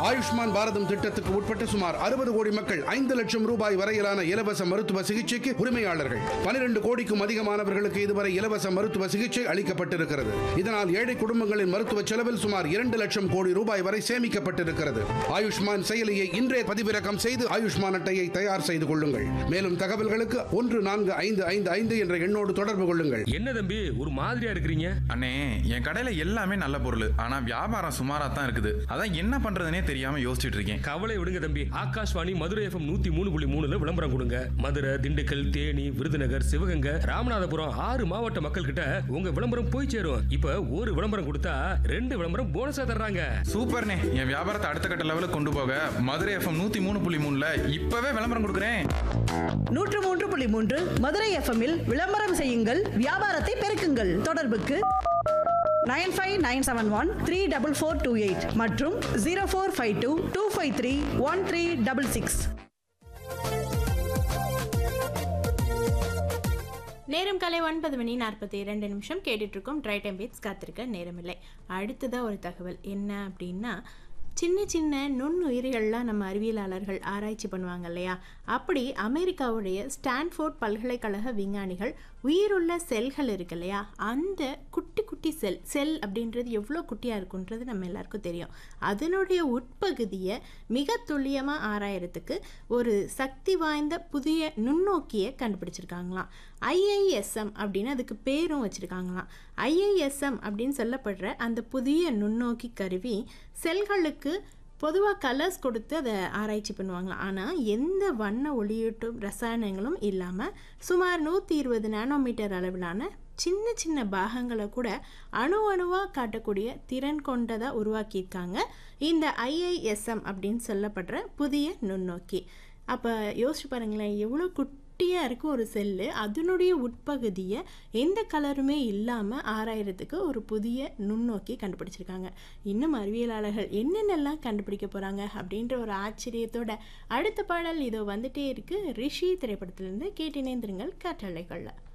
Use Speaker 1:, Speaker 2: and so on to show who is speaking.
Speaker 1: ஆயுஷ்மான் பாரதம் திட்டத்துக்கு உட்பட்ட சுமார் அறுபது கோடி மக்கள் ஐந்து லட்சம் ரூபாய் வரையிலான இலவச மருத்துவ சிகிச்சைக்கு உரிமையாளர்கள் பனிரெண்டு கோடிக்கும் அதிகமானவர்களுக்கு இதுவரை இலவச மருத்துவ சிகிச்சை அளிக்கப்பட்டிருக்கிறது இதனால் ஏழை குடும்பங்களின் மருத்துவ செலவில் சுமார் இரண்டு லட்சம் கோடி ரூபாய் வரை சேமிக்கப்பட்டிருக்கிறது ஆயுஷ்மான் செயலியை இன்றே பதிவிறக்கம் செய்து ஆயுஷ்மான் அட்டையை தயார் செய்து கொள்ளுங்கள் மேலும் தகவல்களுக்கு ஒன்று நான்கு ஐந்து ஐந்து ஐந்து என்ற எண்ணோடு தொடர்பு கொள்ளுங்கள்
Speaker 2: என்ன தம்பி ஒரு மாதிரியா இருக்கிறீங்க
Speaker 3: அண்ணே என் கடையில எல்லாமே நல்ல பொருள் ஆனா வியாபாரம் சுமாரா தான் இருக்குது அதான் என்ன பண்றதுனே தெரியாம யோசிச்சுட்டு இருக்கேன்
Speaker 2: கவலை விடுங்க தம்பி ஆகாஷ்வாணி மதுரை எஃப்எம் நூத்தி மூணு புள்ளி மூணுல விளம்பரம் கொடுங்க மதுரை திண்டுக்கல் தேனி விருதுநகர் சிவகங்கை ராமநாதபுரம் ஆறு மாவட்ட மக்கள் கிட்ட உங்க விளம்பரம் போய் சேரும் இப்ப ஒரு விளம்பரம் கொடுத்தா ரெண்டு விளம்பரம் போனஸா தர்றாங்க
Speaker 3: சூப்பர்ண்ணே என் வியாபாரத்தை அடுத்த கட்ட லெவலுக்கு கொண்டு போக மதுரை எஃப்எம் நூத்தி மூணு புள்ளி மூணுல இப்பவே விளம்பரம் கொடுக்குறேன்
Speaker 4: நூற்று மூன்று புள்ளி மூன்று மதுரை எஃப்எம்மில் விளம்பரம் செய்யுங்கள் வியாபாரத்தை பெருக்குங்கள் தொடர்புக்கு nine five nine seven one three double four two eight மற்றும் zero four five two two five three one three double six
Speaker 5: நேரம் காலை ஒன்பது மணி நாற்பத்தி இரண்டு நிமிஷம் கேட்டுட்டு இருக்கோம் ட்ரை டைம் பீட்ஸ் காத்திருக்க நேரமில்லை அடுத்ததாக ஒரு தகவல் என்ன அப்படின்னா சின்ன சின்ன நுண்ணுயிரிகள்லாம் நம்ம அறிவியலாளர்கள் ஆராய்ச்சி பண்ணுவாங்க இல்லையா அப்படி அமெரிக்காவுடைய ஸ்டான்ஃபோர்ட் பல்கலைக்கழக விஞ்ஞானிகள் உயிருள்ள செல்கள் இருக்கு இல்லையா அந்த குட்டி குட்டி செல் செல் அப்படின்றது எவ்வளோ குட்டியாக இருக்குன்றது நம்ம எல்லாருக்கும் தெரியும் அதனுடைய உட்பகுதியை மிக துல்லியமாக ஆராயறதுக்கு ஒரு சக்தி வாய்ந்த புதிய நுண்ணோக்கியை கண்டுபிடிச்சிருக்காங்களாம் ஐஐஎஸ்எம் அப்படின்னு அதுக்கு பேரும் வச்சுருக்காங்களாம் ஐஐஎஸ்எம் அப்படின்னு சொல்லப்படுற அந்த புதிய நுண்ணோக்கி கருவி செல்களுக்கு பொதுவாக கலர்ஸ் கொடுத்து அதை ஆராய்ச்சி பண்ணுவாங்களாம் ஆனால் எந்த வண்ண ஒளியூட்டும் ரசாயனங்களும் இல்லாமல் சுமார் நூற்றி இருபது நானோமீட்டர் அளவிலான சின்ன சின்ன பாகங்களை கூட அணு அணுவாக காட்டக்கூடிய திறன் கொண்டதாக உருவாக்கியிருக்காங்க இந்த ஐஐஎஸ்எம் அப்படின்னு சொல்லப்படுற புதிய நுண்ணோக்கி அப்போ யோசிச்சு பாருங்களேன் எவ்வளோ குட்டியாக இருக்கு ஒரு செல்லு அதனுடைய உட்பகுதியை எந்த கலருமே இல்லாமல் ஆராயறதுக்கு ஒரு புதிய நுண்ணோக்கி கண்டுபிடிச்சிருக்காங்க இன்னும் அறிவியலாளர்கள் என்னென்னலாம் கண்டுபிடிக்க போகிறாங்க அப்படின்ற ஒரு ஆச்சரியத்தோட அடுத்த பாடல் இதோ வந்துட்டே இருக்கு ரிஷி திரைப்படத்திலிருந்து கேட்டினேந்திருங்கள் காற்றலைகளில்